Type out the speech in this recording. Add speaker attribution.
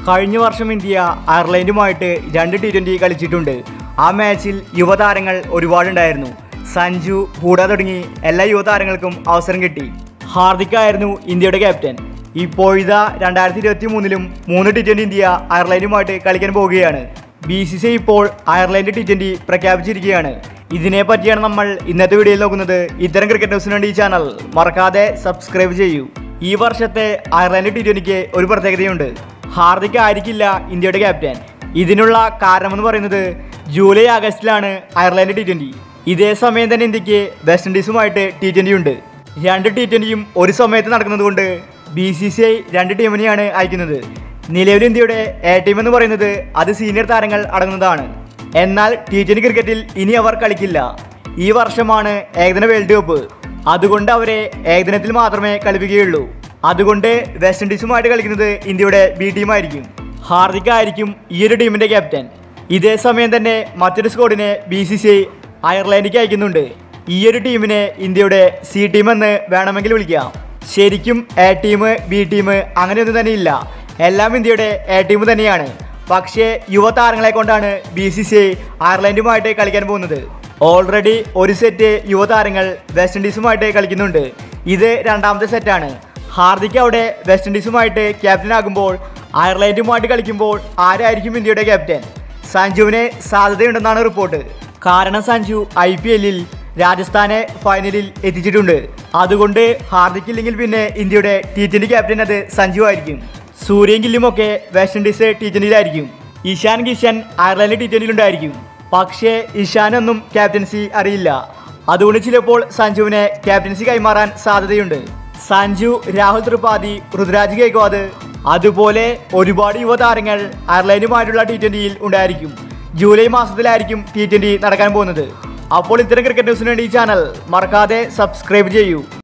Speaker 1: കഴിഞ്ഞ വർഷം ഇന്ത്യ അയർലൻഡുമായിട്ട് രണ്ട് ടി ട്വൻ്റി കളിച്ചിട്ടുണ്ട് ആ മാച്ചിൽ യുവതാരങ്ങൾ ഒരുപാടുണ്ടായിരുന്നു സഞ്ജു ഹൂഡ തുടങ്ങി എല്ലാ യുവതാരങ്ങൾക്കും അവസരം കിട്ടി ഹാർദിക്കായിരുന്നു ഇന്ത്യയുടെ ക്യാപ്റ്റൻ ഇപ്പോഴിതാ രണ്ടായിരത്തി ഇരുപത്തി മൂന്നിലും മൂന്ന് ടി ട്വൻ്റി ഇന്ത്യ അയർലൻഡുമായിട്ട് കളിക്കാൻ പോവുകയാണ് ബി സി സി ഇപ്പോൾ അയർലൻഡ് ടി ട്വൻ്റി പ്രഖ്യാപിച്ചിരിക്കുകയാണ് ഇതിനെ പറ്റിയാണ് നമ്മൾ ഇന്നത്തെ വീഡിയോയിൽ നോക്കുന്നത് ഇത്തരം ക്രിക്കറ്റ് ന്യൂസിന് വേണ്ടി ഈ ചാനൽ മറക്കാതെ സബ്സ്ക്രൈബ് ചെയ്യൂ ഈ വർഷത്തെ അയർലൻഡ് ടി ട്വൻ്റിക്ക് ഒരു പ്രത്യേകതയുണ്ട് ഹാർദിക് ആയിരിക്കില്ല ഇന്ത്യയുടെ ക്യാപ്റ്റൻ ഇതിനുള്ള കാരണമെന്ന് പറയുന്നത് ജൂലൈ ആഗസ്റ്റിലാണ് അയർലൻഡ് ടി ട്വൻ്റി ഇതേ സമയം തന്നെ ഇന്ത്യക്ക് വെസ്റ്റ് ഇൻഡീസുമായിട്ട് ടി ട്വൻ്റി ഉണ്ട് രണ്ട് ടി ട്വൻ്റിയും ഒരു സമയത്ത് നടക്കുന്നതുകൊണ്ട് ബി സി സി ഐ രണ്ട് ടീമിനെയാണ് അയക്കുന്നത് നിലവിൽ ഇന്ത്യയുടെ എ ടീം എന്ന് പറയുന്നത് അത് സീനിയർ താരങ്ങൾ അടങ്ങുന്നതാണ് എന്നാൽ ടി ട്വൻ്റി ക്രിക്കറ്റിൽ ഇനി അവർ കളിക്കില്ല ഈ വർഷമാണ് ഏകദിന വേൾഡ് കപ്പ് അതുകൊണ്ട് അവരെ ഏകദിനത്തിൽ മാത്രമേ കളിപ്പിക്കുകയുള്ളൂ അതുകൊണ്ട് വെസ്റ്റ് ഇൻഡീസുമായിട്ട് കളിക്കുന്നത് ഇന്ത്യയുടെ ബി ടീമായിരിക്കും ഹാർദിക് ആയിരിക്കും ഈ ഒരു ടീമിന്റെ ക്യാപ്റ്റൻ ഇതേ സമയം തന്നെ മറ്റൊരു സ്ക്വാഡിനെ ബി സി സി ഐ അയർലൻഡിലേക്ക് അയക്കുന്നുണ്ട് ഈ ഒരു ടീമിനെ ഇന്ത്യയുടെ സി ടീം എന്ന് വേണമെങ്കിൽ വിളിക്കാം ശരിക്കും എ ടീം ബി ടീം അങ്ങനെയൊന്നും തന്നെ ഇല്ല എല്ലാം ഇന്ത്യയുടെ എ ടീം തന്നെയാണ് പക്ഷേ യുവതാരങ്ങളെ കൊണ്ടാണ് ബി സി സി ഐ അയർലൻഡുമായിട്ട് കളിക്കാൻ പോകുന്നത് ഓൾറെഡി ഒരു സെറ്റ് യുവതാരങ്ങൾ വെസ്റ്റ് ഇൻഡീസുമായിട്ട് കളിക്കുന്നുണ്ട് ഇത് രണ്ടാമത്തെ സെറ്റാണ് ഹാർദിക് അവിടെ വെസ്റ്റ് ഇൻഡീസുമായിട്ട് ക്യാപ്റ്റൻ ആകുമ്പോൾ അയർലൻഡുമായിട്ട് കളിക്കുമ്പോൾ ആരായിരിക്കും ഇന്ത്യയുടെ ക്യാപ്റ്റൻ സഞ്ജുവിന് സാധ്യതയുണ്ടെന്നാണ് റിപ്പോർട്ട് കാരണം സഞ്ജു ഐ പി എല്ലിൽ രാജസ്ഥാനെ ഫൈനലിൽ എത്തിച്ചിട്ടുണ്ട് അതുകൊണ്ട് ഹാർദിക് ഇല്ലെങ്കിൽ പിന്നെ ഇന്ത്യയുടെ ടി ട്വൻ്റി ക്യാപ്റ്റൻ അത് സഞ്ജു ആയിരിക്കും സൂര്യൻ ഗില്ലുമൊക്കെ വെസ്റ്റ് ഇൻഡീസ് ടി ട്വൻ്റിയിലായിരിക്കും ഇഷാൻ കിഷൻ അയർലൻഡ് ടി ട്വൻ്റിയിലുണ്ടായിരിക്കും പക്ഷേ ഇഷാനൊന്നും ക്യാപ്റ്റൻസി അറിയില്ല അതുകൊണ്ട് ചിലപ്പോൾ സഞ്ജുവിനെ ക്യാപ്റ്റൻസി കൈമാറാൻ സാധ്യതയുണ്ട് സഞ്ജു രാഹുൽ ത്രിപാഠി ഋതുരാജ് ഗേക്വാദ് അതുപോലെ ഒരുപാട് യുവതാരങ്ങൾ അയർലൻഡുമായിട്ടുള്ള ടി ട്വൻ്റിയിൽ ഉണ്ടായിരിക്കും ജൂലൈ മാസത്തിലായിരിക്കും ടി ട്വൻ്റി നടക്കാൻ പോകുന്നത് അപ്പോൾ ഇത്തരം ക്രിക്കറ്റ് ന്യൂസിന് വേണ്ടി ഈ ചാനൽ മറക്കാതെ സബ്സ്ക്രൈബ് ചെയ്യൂ